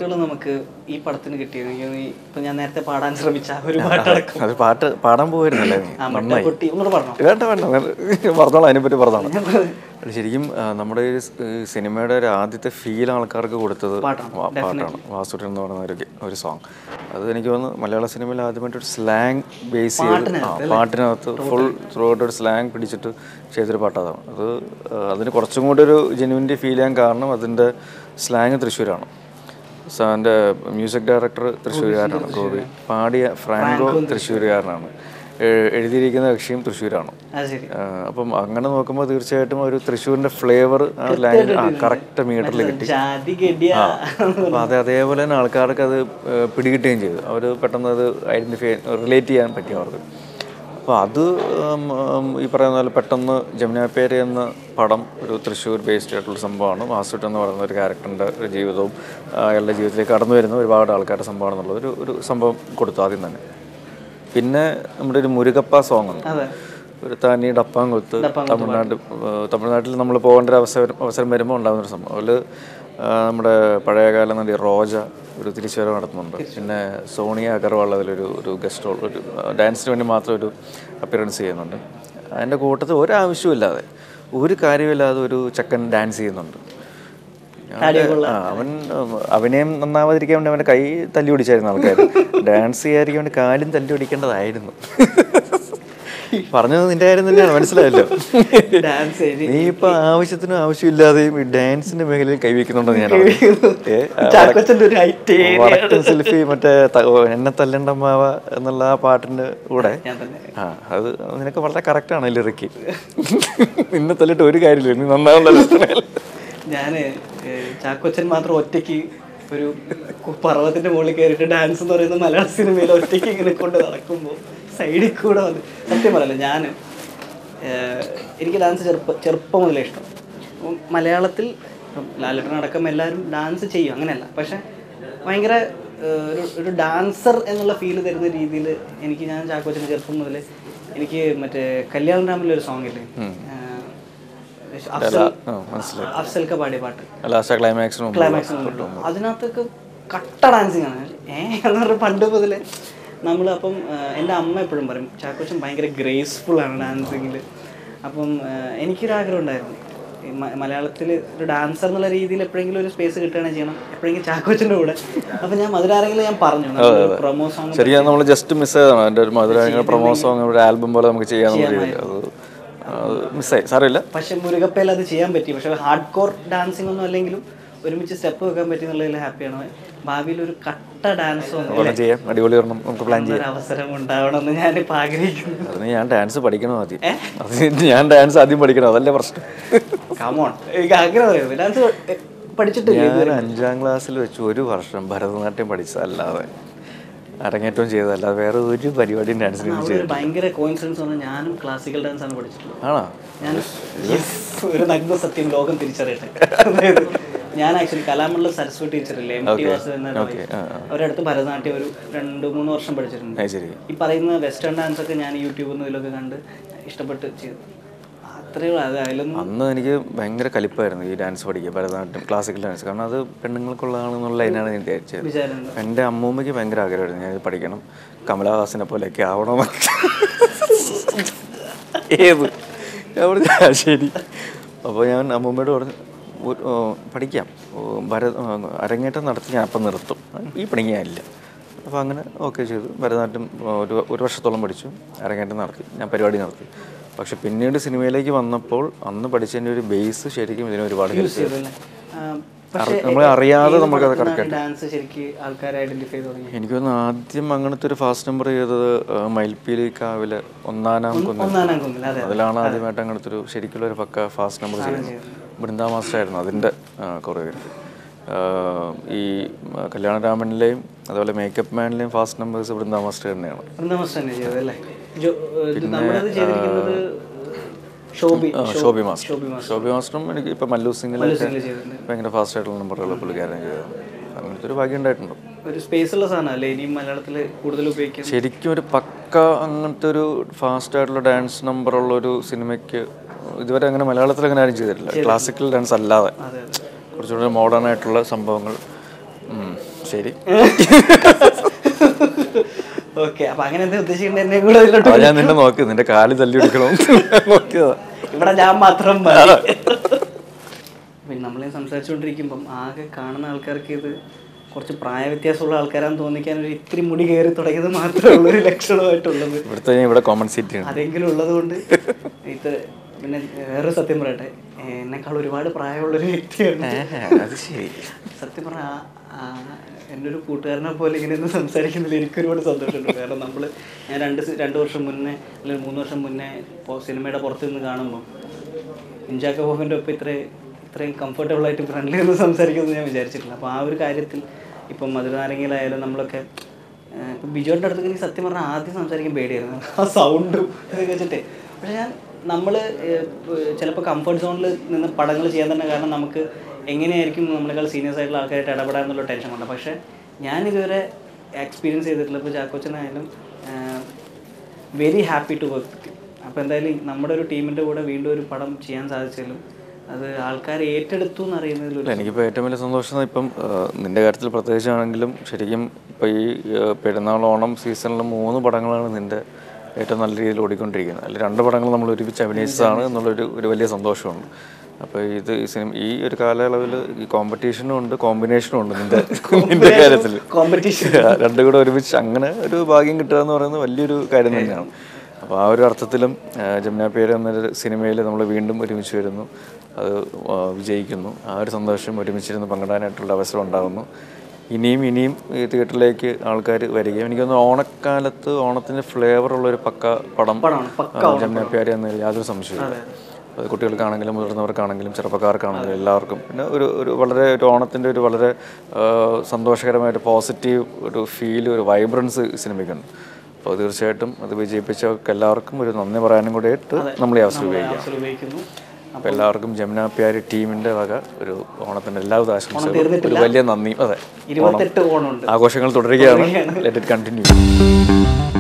പാട്ടുകൾ നമുക്ക് ഈ പടത്തിന് കിട്ടിയത് എനിക്ക് തോന്നി ഇപ്പൊ ഞാൻ നേരത്തെ പാടാൻ ശ്രമിച്ച ആ ഒരു പാട്ടടക്കം അത് പാട്ട് പാടാൻ പോയിരുന്നല്ലേ നീ ആ മറ്റേ പൊട്ടി ഒന്നുകൂടെ പറഞ്ഞോ വേണ്ട വേണ്ട വേണ്ട. പറഞ്ഞോളാം അതിനെപ്പറ്റി പറഞ്ഞോളാം അത് ശരിക്കും ആ, നമ്മുടെ ഈ സ്- ഈ സിനിമയുടെ ഒരു ആദ്യത്തെ ഫീൽ ആൾക്കാർക്ക് കൊടുത്തത് പാട്ടാണ്, വാ- പാട്ടാണ് വാസുട്ടൻ എന്ന് പറയുന്ന ഒരു ഒരു സോങ് അത് എനിക്ക് തോന്നുന്നു മലയാള സിനിമയിൽ ആദ്യമായിട്ട് ഒരു സ്ലാങ് ബേസ് ചെയ്ത് ആ, പാട്ടിനകത്ത് ഫുൾ ത്രൂ ഔട്ട് ഒരു സ്ലാങ് പിടിച്ചിട്ട് ചെയ്തൊരു പാട്ട് അതാണ് അത് ആ, അതിന് കുറച്ചും കൂടി ഒരു ജെനുവിൻ്റെ ഫീൽ ചെയ്യാൻ കാരണം അതിൻ്റെ സ്ലാങ് തൃശ്ശൂരാണ് സോ എൻ്റെ മ്യൂസിക് ഡയറക്ടർ തൃശ്ശൂരുകാരനാണ് ഗോപി പാടിയ ഫ്രാങ്കോ തൃശ്ശൂരുകാരനാണ് എ- എഴുതിയിരിക്കുന്ന കക്ഷിയും തൃശ്ശൂരാണ് അത് ശരി ആ, അപ്പം അങ്ങനെ നോക്കുമ്പോൾ തീർച്ചയായിട്ടും ഒരു തൃശ്ശൂരിന്റെ ഫ്ലേവർ ആ ലാംഗ്വേജ് ആ കറക്റ്റ് മീറ്ററിൽ കിട്ടി ജാതി ഗഡിയ അപ്പോൾ അത് അതേപോലെ തന്നെ ആൾക്കാർക്ക് അത് ഏ, പിടികിട്ടുകയും ചെയ്തു അവർ പെട്ടെന്ന് അത് ഐഡന്റിഫൈ റിലേറ്റ് ചെയ്യാൻ പറ്റി അവർക്ക് അപ്പോൾ അത് ഉം, ഉം, ഈ പറയുന്ന പോലെ പെട്ടെന്ന് ജമുനാപ്പേര് എന്ന പടം ഒരു തൃശ്ശൂർ ബേസ്ഡ് ആയിട്ടുള്ള സംഭവമാണ് വാസുട്ട് എന്ന് പറയുന്ന ഒരു ക്യാരക്ടറിൻ്റെ ഒരു ജീവിതവും ആ, അയാളുടെ ജീവിതത്തിലേക്ക് കടന്നു വരുന്ന ഒരുപാട് ആൾക്കാരുടെ സംഭവമാണെന്നുള്ളത് ഒരു ഒരു സംഭവം കൊടുത്തു ആദ്യം തന്നെ പിന്നെ നമ്മുടെ ഒരു മുരുകപ്പ സോങ് ഉണ്ട് അതെ ഒരു തനി ഡപ്പാൻ കൊത്ത് തമിഴ്നാട് ഏഹ് തമിഴ്നാട്ടിൽ നമ്മൾ പോകേണ്ട ഒരു അവസരം അവസരം വരുമ്പോൾ ഉണ്ടാകുന്ന ഒരു സംഭവം അതിൽ നമ്മുടെ പഴയകാല നടി റോജ ഒരു തിരിച്ചുവരവ് നടത്തുന്നുണ്ട് പിന്നെ സോണിയ അഗർവാൾ അതിലൊരു ഒരു ഗസ്റ്റ് റോൾ ഒരു ഡാൻസിന് വേണ്ടി മാത്രം ഒരു അപ്പിയറൻസ് ചെയ്യുന്നുണ്ട് അതിൻ്റെ കൂട്ടത്തിൽ ഒരാവശ്യമില്ലാതെ ഒരു കാര്യമില്ലാതെ ഒരു ചക്കൻ ഡാൻസ് ചെയ്യുന്നുണ്ട് ആ, അവൻ ഉം, അഭിനയം നന്നാവാതിരിക്കാൻ വേണ്ടി അവൻ്റെ കൈ തല്ലി പിടിച്ചായിരുന്നു ആൾക്കാർ ഡാൻസ് ചെയ്യാതിരിക്കാൻ വേണ്ടി കാലും തല്ലി പിടിക്കേണ്ടതായിരുന്നു പറഞ്ഞത് നിന്റെ കാര്യം തന്നെയാണ് മനസ്സിലായല്ലോ ഡാൻസ് നീ ഇപ്പൊ ആവശ്യത്തിനും ആവശ്യമില്ലാതെയും ഈ ഡാൻസിന്റെ മേഖലയിൽ കൈവയ്ക്കുന്നുണ്ടെന്ന് ഞാൻ അറിഞ്ഞു. ഏ, ആ ചാക്കോച്ചന്റെ ഒരു ഐറ്റേ വടക്കൻ സെൽഫി മറ്റേ ത- ഓ, എന്നെ തല്ലണ്ടമ്മാവ എന്നുള്ള ആ പാട്ടിന്റെ കൂടെ ഞാൻ തന്നെ ആ അത് നിനക്ക് വളരെ കറക്റ്റാണ് ലിറിക്ക് നിന്നെ തല്ലിട്ട് ഒരു കാര്യമില്ല നീ നന്നാവുള്ള ഞാന് ഏഹ്, ചാക്കോച്ചൻ മാത്രം ഒറ്റയ്ക്ക് ഒരു കു- പർവ്വതത്തിന്റെ മുകളിൽ കയറിയിട്ട് ഡാൻസ് എന്ന് പറയുന്ന മലയാള സിനിമയിൽ ഒറ്റയ്ക്ക് ഇങ്ങനെ കൊണ്ട് നടക്കുമ്പോൾ സൈഡിൽ കൂടെ വന്ന് സത്യം പറയല്ല ഞാൻ എനിക്ക് ഡാൻസ് ചെറുപ്പം ചെറുപ്പം മുതലേ ഇഷ്ടം അപ്പം മലയാളത്തിൽ ഇപ്പം ലാലേട്ടൻ അടക്കം എല്ലാവരും ഡാൻസ് ചെയ്യും അങ്ങനെയല്ല പക്ഷെ ഭയങ്കര ഏഹ്, ഒരു ഒരു ഡാൻസർ എന്നുള്ള ഫീല് തരുന്ന രീതിയിൽ എനിക്ക് ഞാൻ ചാക്കോച്ചൻ ചെറുപ്പം മുതലേ എനിക്ക് മറ്റേ കല്യാൺ രാമിലെ ഒരു സോങ് ഇല്ലേ ഏഹ്, അഫ്സൽ മനസ്സിലായി അഫ്സൽക്ക പാടിയ പാട്ട് ലാസ്റ്റ് ക്ലൈമാക്സിന് മുമ്പ് ക്ലൈമാക്സ് അതിനകത്തൊക്കെ കട്ട ഡാൻസിങ് ആണ് ഏ എന്ന് പറഞ്ഞ പണ്ട് മുതലേ നമ്മൾ അപ്പം എൻ്റെ അമ്മ എപ്പോഴും പറയും ചാക്കോച്ചൻ ഭയങ്കര ഗ്രേസ്ഫുൾ ആണ് ഡാൻസിങ്ങിൽ അപ്പം ആ, എനിക്കൊരാഗ്രഹം ഉണ്ടായിരുന്നു ഈ മ- മലയാളത്തിൽ ഒരു ഡാൻസർ എന്നുള്ള രീതിയിൽ എപ്പോഴെങ്കിലും ഒരു സ്പേസ് കിട്ടുകയാണെങ്കിൽ ചെയ്യണം എപ്പോഴെങ്കിലും ചാക്കോച്ചൻ്റെ കൂടെ അപ്പം ഞാൻ മധുരാരെങ്കിലും ഞാൻ പറഞ്ഞു പ്രൊമോ സോങ് ശരിക്കും നമ്മൾ ജസ്റ്റ് മിസ് ചെയ്തതാണ് എൻ്റെ ഒരു മധുര പ്രൊമോ സോങ് ഒരു ആൽബം പോലെ നമുക്ക് ചെയ്യാമെന്ന് രീതിയിൽ അത് അത് മിസ്സായി സാരമില്ല പക്ഷെ മുരുകപ്പയിൽ അത് ചെയ്യാൻ പറ്റി പക്ഷെ ഹാർഡ് കോർ ഡാൻസിങ് ഒന്നും അല്ലെങ്കിലും ഒരുമിച്ച് സ്റ്റെപ്പ് വെക്കാൻ പറ്റി എന്നുള്ളതിൽ ഹാപ്പിയാണ് ഭാവിയിൽ ഒരു കട്ട ഡാൻസ് പ്ലാൻ ചെയ്യാം അടിപൊളി വരണം നമുക്ക് പ്ലാൻ ചെയ്യാം ഒരു അവസരം ഉണ്ടാവണമെന്ന് ഞാനിപ്പോൾ ആഗ്രഹിക്കുന്നു അതിന് ഞാൻ ഡാൻസ് പഠിക്കണം ആദ്യം അത് ഞാൻ ഡാൻസ് ആദ്യം പഠിക്കണം അതല്ലേ പ്രശ്നം കമോൺ എനിക്ക് ആഗ്രഹമായിരുന്നു ഡാൻസ് പഠിച്ചിട്ടില്ല ഞാൻ അഞ്ചാം ക്ലാസ്സിൽ വെച്ച് ഒരു വർഷം ഭരതനാട്യം പഠിച്ചതല്ലാതെ അരങ്ങേറ്റവും ചെയ്തതല്ലാതെ വേറെ ഒരു പരിപാടിയും ഡാൻസിന് അവിടെ ഒരു ഭയങ്കര കോയിൻസിഡൻസ് വന്നാൽ ഞാനും ക്ലാസിക്കൽ ഡാൻസ് ആണ് പഠിച്ചിട്ടുള്ളത് ആണോ ഞാൻ yes, ഒരു നഗ്ന സത്യം ലോകം തിരിച്ചറിയട്ടെ അതായത് ഞാൻ ആക്ച്വലി കലാമണ്ഡലം സരസ്വതി ടീച്ചറില്ലേ എം ടി വാസുദേവൻ അവരുടെ അടുത്ത് ഭരതനാട്യം ഒരു രണ്ട് മൂന്ന് വർഷം പഠിച്ചിട്ടുണ്ട് അത് ശരി ഈ പറയുന്ന വെസ്റ്റേൺ ഡാൻസ് ഒക്കെ ഞാൻ യൂട്യൂബിൽ നിന്ന് ഇതിലൊക്കെ കണ്ട് ഇഷ്ടപ്പെട്ട് ചെയ്തു അത്രയേ ഉള്ളൂ അത് അതിലൊന്നും അന്ന് എനിക്ക് ഭയങ്കര കലിപ്പായിരുന്നു ഈ ഡാൻസ് പഠിക്കുക ഭരതനാട്യം ക്ലാസിക്കൽ ഡാൻസ് കാരണം അത് പെണ്ണുങ്ങൾക്കുള്ളതാണെന്നുള്ള ലൈനാണ് ഞാൻ വിചാരിച്ചത് വിചാരം എൻ്റെ അമ്മൂമ്മയ്ക്ക് ഭയങ്കര ആഗ്രഹമായിരുന്നു ഞാൻ ഇത് പഠിക്കണം കമലഹാസനെ പോലെയൊക്കെ ആവണം ഏത് ഞാൻ പറഞ്ഞു, "ആ, ശരി അപ്പോൾ ഞാൻ അമ്മൂമ്മയോട് പറഞ്ഞു "ഒരു- ഓ, പഠിക്കാം ഓ, ഭര ഓ, അരങ്ങേറ്റം നടത്തി ഞാൻ അപ്പം നിർത്തും ഈ പണിക്ക് ഞാനില്ല അപ്പോൾ അങ്ങനെ ഓക്കെ ചെയ്തു ഭരതനാട്യം ഓ, ഒരു ഒരു വർഷത്തോളം പഠിച്ചു അരങ്ങേറ്റം നടത്തി ഞാൻ പരിപാടി നടത്തി പക്ഷെ പിന്നീട് സിനിമയിലേക്ക് വന്നപ്പോൾ അന്ന് പഠിച്ചതിൻ്റെ ഒരു ബേസ് ശരിക്കും ഇതിന് ഒരുപാട് ഹെൽപ്പ് ചെയ്തു ചെയ്തല്ലേ? ആ, പക്ഷേ നമ്മൾ അറിയാതെ നമുക്കത് ഡാൻസ് ശരിക്ക് ആൾക്കാരെ ഐഡന്റിഫൈ ചെയ്ത് തുടങ്ങി എനിക്ക് തോന്നുന്നു ആദ്യം അങ്ങനത്തെ ഒരു ഫാസ്റ്റ് നമ്പർ ചെയ്തത് ആ, മയിൽപ്പീലി കാവിലെ ഒന്നാനാം കുന്ന് ഒന്നാനാം കുന്നിൽ അതെ അതിലാണ് ആദ്യമായിട്ട് അങ്ങനത്തെ ഒരു ശരിക്കുള്ള ഒരു പക്ക ഫാസ്റ്റ് നമ്പർ ചെയ്യുന്നത് ബൃന്ദാ മാസ്റ്റർ ആയിരുന്നു അതിൻ്റെ കൊറിയോഗ്രാഫി ഈ ആ, കല്യാണരാമനിലെയും അതുപോലെ മേക്കപ്പ് മാനിലെയും ഫാസ്റ്റ് നമ്പേഴ്സ് ബൃന്ദാ മാസ്റ്റർ തന്നെയാണ് വൃന്ദാമസ് തന്നെ ചെയ്തത് അല്ലേ ജോ- ഇത് നമ്മളത് ചെയ്തിരിക്കുന്നത് ഷോബി ആ, ശോഭി മാസ്റ്റർ ഷോബി മാസ്റ്റർ ശോഭി മാസ്റ്ററും എനിക്ക് ഇപ്പം മല്ലു സിംഗിലൊക്കെ ചെയ്തിട്ടുണ്ട് ഭയങ്കര ഫാസ്റ്റ് ആയിട്ടുള്ള നമ്പറുകൾ പുള്ളിക്കാരൻ ചെയ്തത് അങ്ങനത്തെ ഒരു ഭാഗ്യം ഉണ്ടായിട്ടുണ്ട് ഒരു സ്പേസ് ഉള്ള സാധനം അല്ലേ ഇനിയും മലയാളത്തിൽ കൂടുതൽ ഉപയോഗിക്കാൻ ശരിക്കും ഒരു പക്ക അങ്ങനത്തെ ഒരു ഫാസ്റ്റ് ആയിട്ടുള്ള ഡാൻസ് നമ്പർ ഉള്ള ഒരു സിനിമയ്ക്ക് ഇതുവരെ അങ്ങനെ മലയാളത്തിൽ അങ്ങനെ ആരും ചെയ്തിട്ടില്ല ക്ലാസിക്കൽ ഡാൻസ് അല്ലാതെ അതെ അതെ കുറച്ചുകൂടി മോഡേൺ ആയിട്ടുള്ള സംഭവങ്ങൾ ഉം. ശരി ഓക്കെ അപ്പൊ അങ്ങനെ എന്താ ഉദ്ദേശിക്കേണ്ടത് എന്നെ കൂടെ അതിലോട്ട് അത് ഞാൻ നിന്നെ നോക്കി നിന്റെ കാല് തല്ലി എടുക്കണം നോക്കിയതാ ഇവിടെ ഞാൻ മാത്രം മതി. പിന്നെ നമ്മളെ സംസാരിച്ചുകൊണ്ടിരിക്കുമ്പം ആകെ കാണുന്ന ആൾക്കാർക്ക് ഇത് കുറച്ച് പ്രായ വ്യത്യാസമുള്ള ആൾക്കാരാന്ന് തോന്നിക്കാൻ ഒരു ഇത്തിരി മുടി കയറി തുടങ്ങിയത് മാത്രമേ ഉള്ളൂ ഒരു ലക്ഷണമായിട്ടുള്ളത് ഇവിടുത്തെ ഞാൻ ഇവിടെ കോമൺ സീറ്റ് ആണ് അതെങ്കിലും ഉള്ളത് കൊണ്ട് ഇത് പിന്നെ വേറെ സത്യം പറയട്ടെ എന്നെക്കാൾ ഒരുപാട് പ്രായമുള്ളൊരു വ്യക്തിയാണ് അത് ശരി സത്യം പറഞ്ഞാൽ എൻ്റെ ഒരു കൂട്ടുകാരനെ പോലെ ഇങ്ങനെ ഒന്ന് സംസാരിക്കുന്നതിൽ എനിക്ക് ഒരുപാട് സന്തോഷമുണ്ട് കാരണം നമ്മൾ ഞാൻ രണ്ട് സി- രണ്ട് വർഷം മുന്നേ അല്ലെങ്കിൽ മൂന്ന് വർഷം മുന്നേ ഇപ്പോൾ സിനിമയുടെ പുറത്ത് നിന്ന് കാണുമ്പോൾ ഇൻജാക്ക ബോബിൻ്റെ ഒപ്പം ഇത്ര ഇത്രയും കംഫർട്ടബിൾ ആയിട്ട് ഫ്രണ്ട്ലി ഒന്ന് സംസാരിക്കുമെന്ന് ഞാൻ വിചാരിച്ചിട്ടില്ല അപ്പോൾ ആ ഒരു കാര്യത്തിൽ ഇപ്പം മധുരനാരങ്ങയിലായാലും നമ്മളൊക്കെ ഏഹ്, ഇപ്പം ബിജോയുടെ അടുത്ത് എനിക്ക് സത്യം പറഞ്ഞാൽ ആദ്യം സംസാരിക്കാൻ പേടിയായിരുന്നു ആ സൗണ്ടും ഇതൊക്കെ വെച്ചിട്ട് പക്ഷേ ഞാൻ നമ്മൾ ചിലപ്പോൾ കംഫർട്ട് സോണിൽ നിന്ന് പടങ്ങൾ ചെയ്യാൻ തന്നെ കാരണം നമുക്ക് എങ്ങനെയായിരിക്കും നമ്മളെക്കാൾ സീനിയേഴ്സ് ആയിട്ടുള്ള ആൾക്കാരായിട്ട് ഇടപെടാൻ എന്നുള്ള ടെൻഷൻ ഉണ്ട് പക്ഷേ ഞാൻ ഇതുവരെ എക്സ്പീരിയൻസ് ചെയ്തിട്ടുള്ള ഇപ്പോൾ ചാക്കോച്ചനായാലും very happy to work with അപ്പോൾ എന്തായാലും നമ്മുടെ ഒരു ടീമിൻ്റെ കൂടെ വീണ്ടും ഒരു പടം ചെയ്യാൻ സാധിച്ചാലും അത് ആൾക്കാർ ഏറ്റെടുത്തു എന്നറിയുന്നതിൽ ഒരു എനിക്കിപ്പോൾ ഏറ്റവും വലിയ സന്തോഷം എന്ന് ഇപ്പം ആ, നിന്റെ കാര്യത്തിൽ പ്രത്യേകിച്ചാണെങ്കിലും ശരിക്കും ഇപ്പോൾ ഈ ആ, പെരുന്നാൾ ഓണം സീസണിൽ മൂന്ന് പടങ്ങളാണ് നിന്റെ ഏറ്റവും നല്ല രീതിയിൽ ഓടിക്കൊണ്ടിരിക്കുന്നത് അതിൽ രണ്ട് പടങ്ങൾ നമ്മൾ ഒരുമിച്ച് അഭിനയിച്ചതാണ് എന്നുള്ളൊരു ഒരു വലിയ സന്തോഷമുണ്ട് അപ്പോൾ ഇത് ഈ സിനിമ ഈ ഒരു കാലയളവിൽ ഈ കോമ്പറ്റീഷനും ഉണ്ട് കോമ്പിനേഷനും ഉണ്ട് നിന്റെ നിന്റെ കാര്യത്തിൽ കോമ്പറ്റീഷൻ രണ്ടും കൂടെ ഒരുമിച്ച് അങ്ങനെ ഒരു ഭാഗ്യം കിട്ടുക എന്ന് പറയുന്നത് വലിയൊരു കാര്യം തന്നെയാണ് അപ്പോൾ ആ ഒരു അർത്ഥത്തിലും ആ, ജമുന പേര് എന്നൊരു സിനിമയിൽ നമ്മൾ വീണ്ടും ഒരുമിച്ച് വരുന്നു അത് ആ, വിജയിക്കുന്നു ആ ഒരു സന്തോഷം ഒരുമിച്ചിരുന്ന് പങ്കിടാനായിട്ടുള്ള അവസരം ഉണ്ടാകുന്നു ഇനിയും ഇനിയും ഈ തിയേറ്ററിലേക്ക് ആൾക്കാർ വരികയും എനിക്കൊന്ന് ഓണക്കാലത്ത് ഓണത്തിൻ്റെ ഫ്ലേവർ ഉള്ളൊരു പക്ക പടം പടമാണ് പക്ക ആ, ജമുന പ്യാരി എന്നതിൽ യാതൊരു സംശയവും അത് കുട്ടികൾക്കാണെങ്കിലും മുതിർന്നവർക്കാണെങ്കിലും ചെറുപ്പക്കാർക്കാണെങ്കിലും എല്ലാവർക്കും പിന്നെ ഒരു ഒരു വളരെ ഒരു ഓണത്തിൻ്റെ ഒരു വളരെ ആ, സന്തോഷകരമായ ഒരു പോസിറ്റീവ് ഒരു ഫീൽ ഒരു വൈബ്രൻസ് സിനിമയ്ക്കുണ്ട് അപ്പോൾ തീർച്ചയായിട്ടും അത് വിജയിപ്പിച്ചവർക്ക് എല്ലാവർക്കും ഒരു നന്ദി പറയാനും കൂടി ആയിട്ട് നമ്മൾ ഈ അവസരം ഉപയോഗിക്കാം അവസരം ഉപയോഗിക്കുന്നു അപ്പോൾ എല്ലാവർക്കും ജമുന പ്യാരി ടീമിൻ്റെ വക ഒരു ഓണത്തിൻ്റെ എല്ലാവിധ ആശംസകളും ഒരു വലിയ നന്ദി അതെ ഇരുപത്തെട്ട് ഓണമുണ്ട് ആഘോഷങ്ങൾ തുടരുകയാണ് ലെറ്റ് ഇറ്റ് കണ്ടിന്യൂ